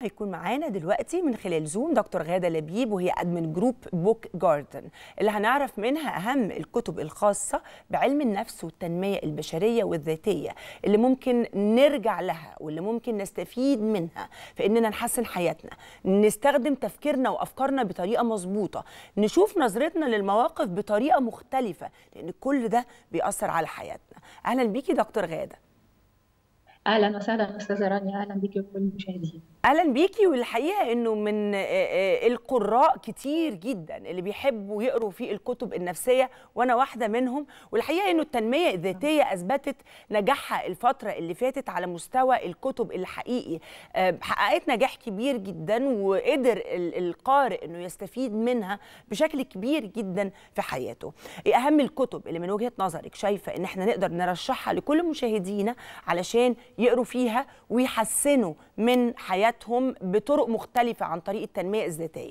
هيكون معانا دلوقتي من خلال زوم دكتور غادة لبيب وهي ادمن جروب بوك جاردن اللي هنعرف منها اهم الكتب الخاصة بعلم النفس والتنمية البشرية والذاتية اللي ممكن نرجع لها واللي ممكن نستفيد منها في اننا نحسن حياتنا نستخدم تفكيرنا وافكارنا بطريقة مظبوطة نشوف نظرتنا للمواقف بطريقة مختلفة لان كل ده بيأثر على حياتنا اهلا بيكي دكتور غادة اهلا وسهلا استاذه رانيا اهلا بيكي وكل المشاهدين اهلا بيكي والحقيقه انه من القراء كتير جدا اللي بيحبوا يقروا في الكتب النفسيه وانا واحده منهم والحقيقه انه التنميه الذاتيه اثبتت نجاحها الفتره اللي فاتت على مستوى الكتب الحقيقي حققت نجاح كبير جدا وقدر القارئ انه يستفيد منها بشكل كبير جدا في حياته ايه اهم الكتب اللي من وجهه نظرك شايفه ان احنا نقدر نرشحها لكل مشاهدينا علشان يقروا فيها ويحسنوا من حياتهم بطرق مختلفة عن طريق التنمية الذاتية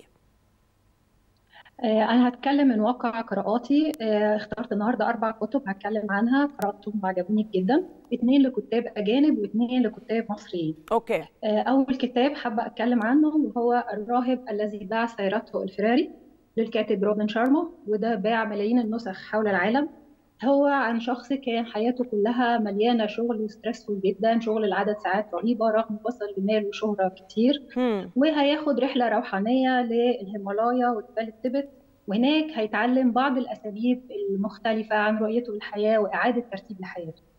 أنا هتكلم من واقع قراءاتي اخترت النهاردة أربع كتب هتكلم عنها قرأتهم وعجبوني جدا اثنين لكتاب أجانب واثنين لكتاب مصريين أوكي أول كتاب حابة أتكلم عنه وهو الراهب الذي باع سيارته الفراري للكاتب روبن شارما وده باع ملايين النسخ حول العالم هو عن شخص كان حياته كلها مليانة شغل وستريسفول جدا شغل لعدد ساعات رهيبة رغم وصل لمال وشهرة كتير هم. وهياخد رحلة روحانية للهيمالايا وجبال التبت وهناك هيتعلم بعض الأساليب المختلفة عن رؤيته للحياة وإعادة ترتيب لحياته